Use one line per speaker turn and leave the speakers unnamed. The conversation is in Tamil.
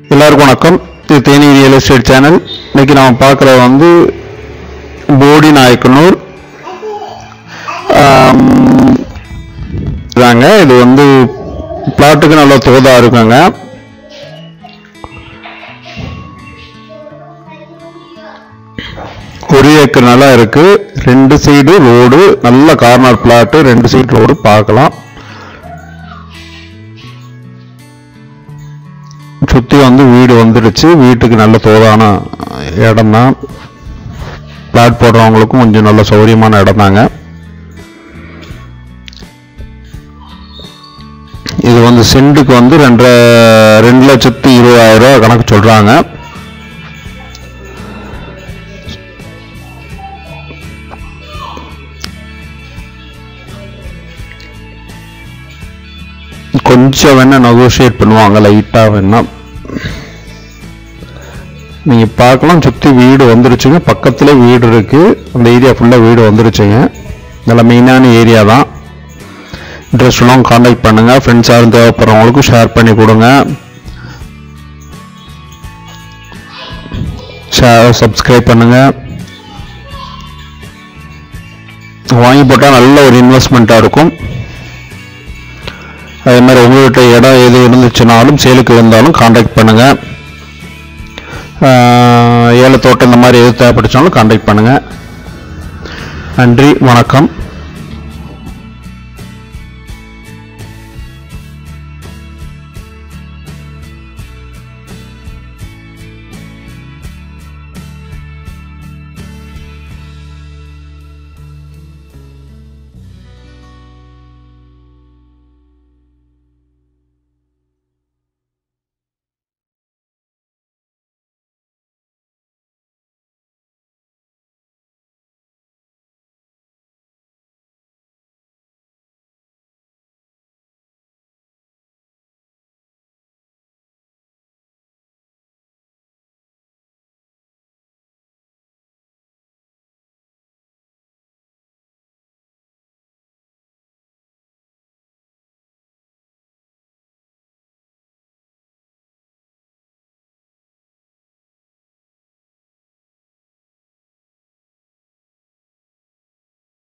எல்லாருக்கும் வணக்கம் இது தேனி ரியல் எஸ்டேட் சேனல் இன்னைக்கு நாம பார்க்குறது வந்து போடி நாயக்கனூர் ஆம், இதாங்க இது வந்து பிளாட்டுக்கு நல்ல தோதா இருக்குங்க ஒரு ஏக்கர் நிலம் இருக்கு ரெண்டு சைடு ரோடு நல்ல கார்னர் பிளாட்டு ரெண்டு சைடு ரோடு பார்க்கலாம் சுற்றி வந்து வீடு வந்துடுச்சு வீட்டுக்கு நல்ல தோதான இடம் தான் பிளாட் போடுறவங்களுக்கும் கொஞ்சம் நல்ல சௌகரியமான இடம் தாங்க இது வந்து சென்ட்டுக்கு வந்து ரெண்டரை ரெண்டு லட்சத்தி இருபதாயிரம் ரூபா கணக்கு சொல்கிறாங்க கொஞ்சம் வேணா நெகோஷியேட் பண்ணுவாங்க லைட்டாக வேணா நீங்கள் பார்க்கலாம் சுற்றி வீடு வந்துருச்சுங்க பக்கத்துல வீடு இருக்கு அந்த ஏரியா ஃபுல்லாக வீடு வந்துருச்சுங்க நல்ல மெயினான ஏரியா தான் இன்ட்ரெஸ்ட் உள்ளவங்க காண்டாக்ட் பண்ணுங்க ஃப்ரெண்ட்ஸ் யாரும் தேவைப்படுறவங்களுக்கும் ஷேர் பண்ணி கொடுங்க ஷேர் சப்ஸ்கிரைப் பண்ணுங்க வாங்கி போட்டால் நல்ல ஒரு இன்வெஸ்ட்மெண்ட்டாக இருக்கும் அதே மாதிரி உங்கள்கிட்ட இடம் எது இருந்துச்சுனாலும் சேலுக்கு இருந்தாலும் காண்டாக்ட் பண்ணுங்க ஆஹ் ஏல தோட்டம் இந்த மாதிரி எது தேவைப்பட்டுச்சாலும் காண்டாக்ட் பண்ணுங்க நன்றி வணக்கம்